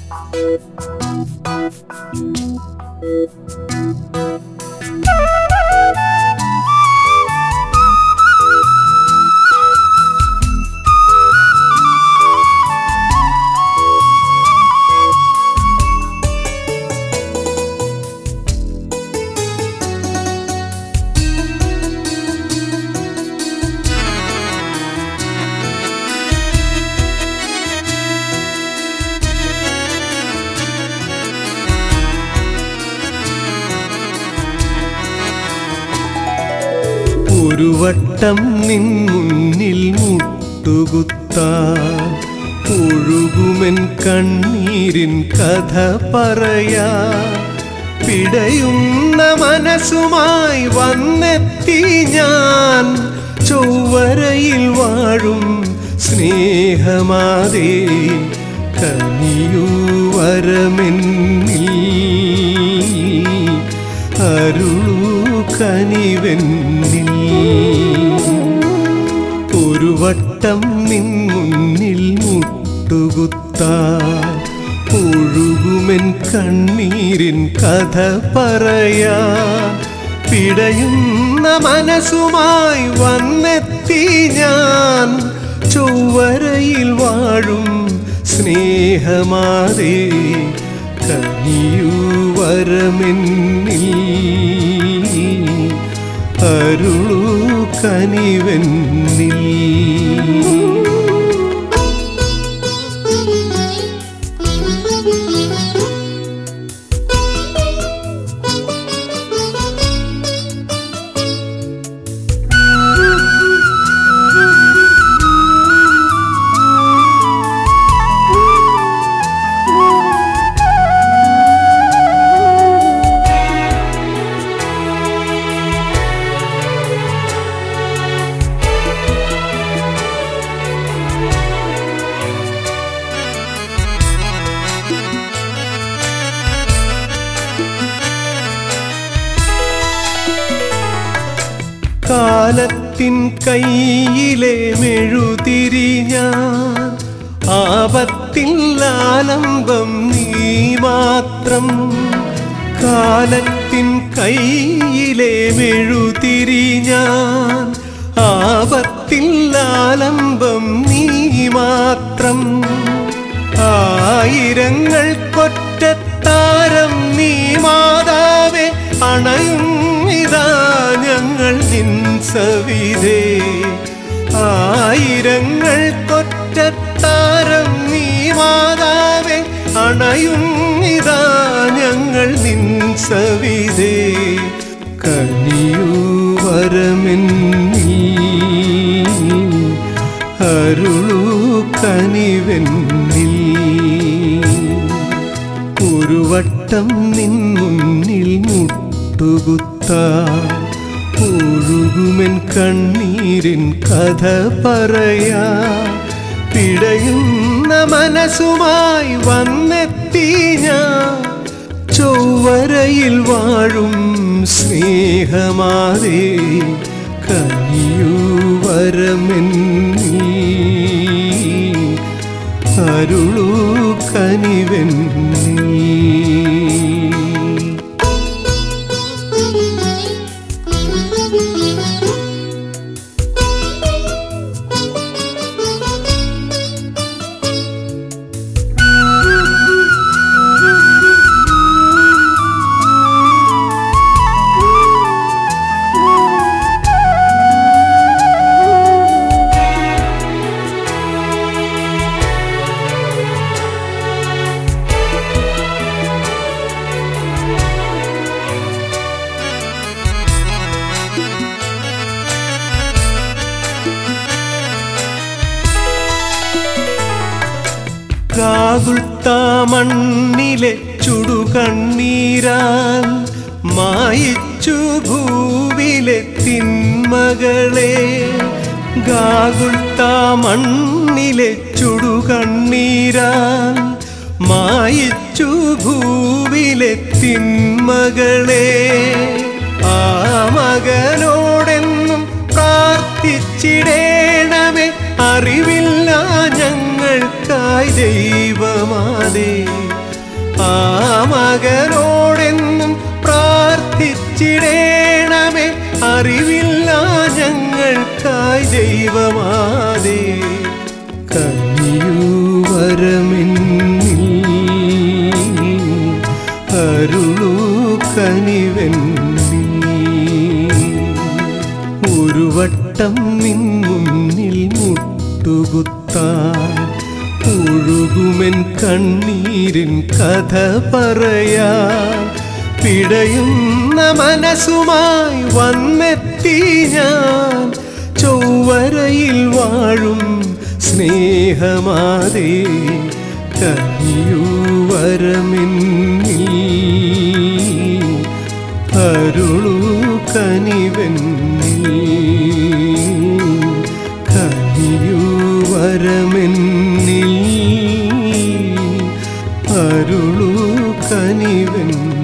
ഒരു വട്ടം നിൻ മുന്നിൽ മുട്ടുകുത്താൻ ഒഴുകുമെൻ കണ്ണീരിൻ കഥ പറയാ പിടയുന്ന മനസ്സുമായി വന്നെത്തി ഞാൻ ചൊവ്വരയിൽ വാഴും സ്നേഹമാതേ കനിയൂ വരമെന്നിൽ അരുളൂ കനിവെന്നിൽ ഒരു വട്ടം നിൻ മുന്നിൽ മുട്ടുകുത്താൻ ഒഴുകുമെൻ കണ്ണീരിൻ കഥ പറയാ പിടയുന്ന മനസ്സുമായി വന്നെത്തി ഞാൻ ചൊവ്വരയിൽ വാഴും സ്നേഹമാതേ കനിയൂ വരമെന്നിൽ അരുളൂ കനിവെന്നിൽ കാലത്തിൻ കയ്യിലെ മെഴുതിരി ഞാൻ ആപത്തിൽ ആലംബം നീ മാത്രം കാലത്തിൻ കയ്യിലെ മെഴുതിരി ഞാൻ ആപത്തിൽ ആലംബം നീ മാത്രം ആയിരങ്ങൾ കൊറ്റത്താരം നീ മാതാവേ അണയും ഇതാ ഞങ്ങൾ നിൻ സവിധേ ആയിരങ്ങൾ കൊറ്റത്താരം നീ മാതാവേ അണയും ഇതാ ഞങ്ങൾ നിൻ സവിധേ കനിയൂ വരമെന്നീ അരുളൂ കനിവെന്നിൽ ഒരു വട്ടം നിൻ മുന്നിൽ മുട്ടുകുത്താൻ ഒഴുകുമെൻ കണ്ണീരിൻ കഥ പറയാ പിടയുന്ന മനസ്സുമായി വന്നെത്തി ഞാൻ ചൊവ്വരയിൽ വാഴും സ്നേഹമാതേ കനിയൂ വരമെന്നീ അരുളൂ കനിവെന്നീ കാകുൾത്താ മണ്ണിലെ ചുടുകണ്ണീരാൽ മായിച്ചു ഭൂവിലെ തിന്മകളെ ഗാകുൾത്താ മണ്ണിലെ ചുടുകണ്ണീരാൽ മായിച്ചു ഭൂവിലെ തിന്മകളെ ആ മകനോടെന്നും പ്രാർത്ഥിച്ചിടേണമേ അറിവില്ല ഞങ്ങൾക്കായി ദൈവമാതേ മകനോടെന്നും പ്രാർത്ഥിച്ചിടേണമേ അറിവില്ല ഞങ്ങൾക്കായി ദൈവമാതേ കനിയൂവരമെന്നിൽ അരുളൂ കനിവെന്നിൽ ഒരു വട്ടം നിൻ മുന്നിൽ മുട്ടുകുത്താൻ ഒഴുകുമെൻ കണ്ണീരിൻ കഥ പറയാൻ പിടയുന്ന മനസ്സുമായി വന്നെത്തി ഞാൻ ചൊവ്വരയിൽ വാഴും സ്നേഹമാതേ കനിയൂവരമെന്നിൽ അരുളൂ കനിവെന്നിൽ കനിയൂവരമെന്നിൽ അരുളൂ കനിവെന്നിൽ